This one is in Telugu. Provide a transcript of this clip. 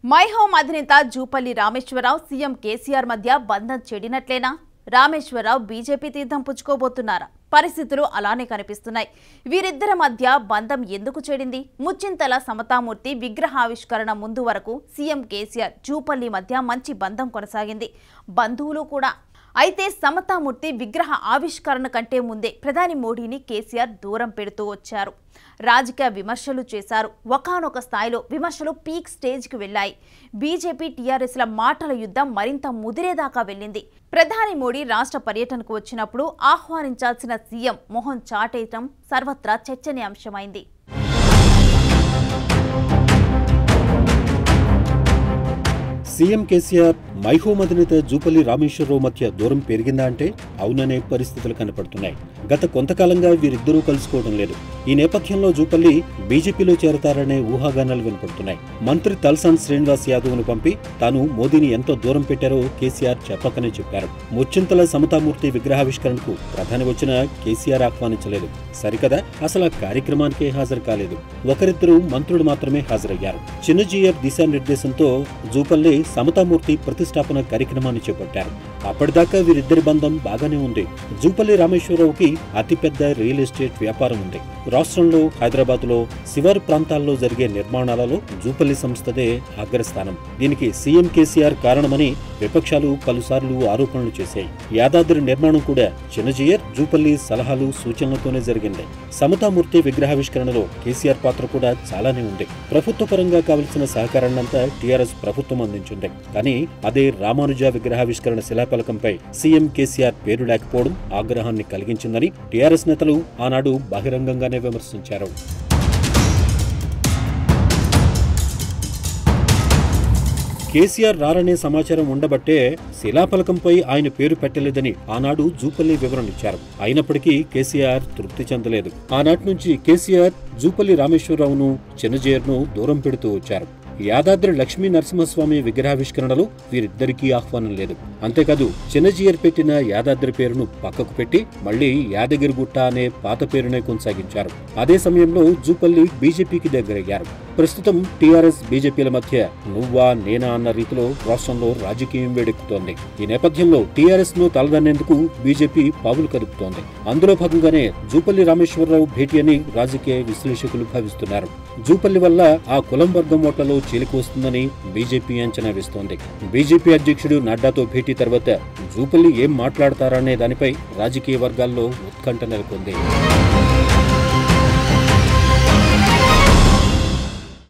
మై హోమ్ అధినేత జూపల్లి రామేశ్వరరావు సీఎం కేసీఆర్ మధ్య బంధం చెడినట్లేనా రామేశ్వరరావు బీజేపీ తీర్థం పుచ్చుకోబోతున్నారా పరిస్థితులు అలానే కనిపిస్తున్నాయి వీరిద్దరి మధ్య బంధం ఎందుకు చెడింది ముచ్చింతల సమతామూర్తి విగ్రహావిష్కరణ ముందు వరకు సీఎం కేసీఆర్ జూపల్లి మధ్య మంచి బంధం కొనసాగింది బంధువులు కూడా అయితే సమతామూర్తి విగ్రహ ఆవిష్కరణ కంటే ముందే ప్రధాని మోడీని కేసీఆర్ దూరం పెడుతూ వచ్చారు రాజకీయ విమర్శలు చేశారు ఒకానొక స్థాయిలో విమర్శలు పీక్ స్టేజ్కి వెళ్ళాయి బీజేపీ టీఆర్ఎస్ల మాటల యుద్ధం మరింత ముదిరేదాకా వెళ్ళింది ప్రధాని మోడీ రాష్ట్ర పర్యటనకు వచ్చినప్పుడు ఆహ్వానించాల్సిన సీఎం మొహం చాటేయటం సర్వత్రా చర్చనీయాంశమైంది సీఎం కేసీఆర్ మైహోం అధినేత జూపల్లి రామేశ్వరరావు మధ్య దూరం పెరిగిందా అంటే అవుననే పరిస్థితులు కనపడుతున్నాయి గత కొంతకాలంగా వీరిద్దరూ కలుసుకోవడం లేదు ఈ నేపథ్యంలో జూపల్లి బీజేపీలో చేరతారనే ఊహాగానాలు వినపడుతున్నాయి మంత్రి తల్సాన్ శ్రీనివాస్ యాదవ్ను పంపి తాను మోదీని ఎంతో దూరం పెట్టారో కేసీఆర్ చెప్పకనే చెప్పారు ముచ్చింతల సమతామూర్తి విగ్రహావిష్కరణకు ప్రధాని వచ్చిన కేసీఆర్ ఆహ్వానించలేదు సరికదా అసలు ఆ కార్యక్రమానికే హాజరు కాలేదు ఒకరిద్దరు మంత్రులు మాత్రమే హాజరయ్యారు చిన్నజీఎఫ్ దిశానిర్దేశంతో జూపల్లి సమతామూర్తి ప్రతిష్టాపన కార్యక్రమాన్ని చేపట్టారు అప్పటిదాకా వీరిద్దరి బంధం బాగానే ఉంది జూపల్లి రామేశ్వరరావుకి అతిపెద్ద రియల్ ఎస్టేట్ వ్యాపారం ఉంది రాష్ట్రంలో హైదరాబాద్ లో శివారు ప్రాంతాల్లో జరిగే నిర్మాణాలలో జూపల్లి సంస్థదే అగ్రస్థానం దీనికి సీఎం కేసీఆర్ కారణమని విపక్షాలు పలుసార్లు ఆరోపణలు చేశాయి యాదాద్రి నిర్మాణం కూడా చిన్నజీయర్ జూపల్లి సలహాలు సూచనలతోనే జరిగింది సమతామూర్తి విగ్రహావిష్కరణలో కేసీఆర్ పాత్ర కూడా చాలానే ఉంది ప్రభుత్వ పరంగా కావలసిన సహకారాన్నంతా టీఆర్ఎస్ ప్రభుత్వం అందించింది కానీ అదే రామానుజ విగ్రహావిష్కరణ శిలాఫలకంపై సీఎం కేసీఆర్ పేరు లేకపోవడం ఆగ్రహాన్ని కలిగించిందని టీఆర్ఎస్ నేతలు ఆనాడు బహిరంగంగానే విమర్శించారు కేసీఆర్ రారనే సమాచారం ఉండబట్టే శిలాఫలకంపై ఆయన పేరు పెట్టలేదని ఆనాడు జూపల్లి వివరణిచ్చారు అయినప్పటికీ కేసీఆర్ తృప్తి చెందలేదు ఆనాటి నుంచి కేసీఆర్ జూపల్లి రామేశ్వరరావును చిన్నజేర్ను దూరం పెడుతూ వచ్చారు యాదాద్రి లక్ష్మీ నరసింహస్వామి విగ్రహావిష్కరణలో వీరిద్దరికీ ఆహ్వానం లేదు అంతేకాదు చిన్నజీయర్ పెట్టిన యాదాద్రి పేరును పక్కకు పెట్టి మళ్లీ యాదగిరిగుట్ట అనే పాత పేరునే కొనసాగించారు అదే సమయంలో జూపల్లి బీజేపీకి దగ్గరయ్యారు ప్రస్తుతం టీఆర్ఎస్ బీజేపీల మధ్య నువ్వా నేనా అన్న రీతిలో రాష్ట్రంలో రాజకీయం వేడెక్కుతోంది ఈ నేపథ్యంలో టీఆర్ఎస్ ను తలదన్నేందుకు బీజేపీ పావులు కదుపుతోంది అందులో భాగంగానే జూపల్లి రామేశ్వరరావు భేటీ అని రాజకీయ విశ్లేషకులు భావిస్తున్నారు జూపల్లి వల్ల ఆ కులం వర్గం ఓట్లలో చీలిక వస్తుందని బీజేపీ అంచనా వేస్తోంది బీజేపీ అధ్యక్షుడు నడ్డాతో భేటీ తర్వాత జూపల్లి ఏం మాట్లాడతారనే దానిపై రాజకీయ వర్గాల్లో ఉత్కంఠ నెలకొంది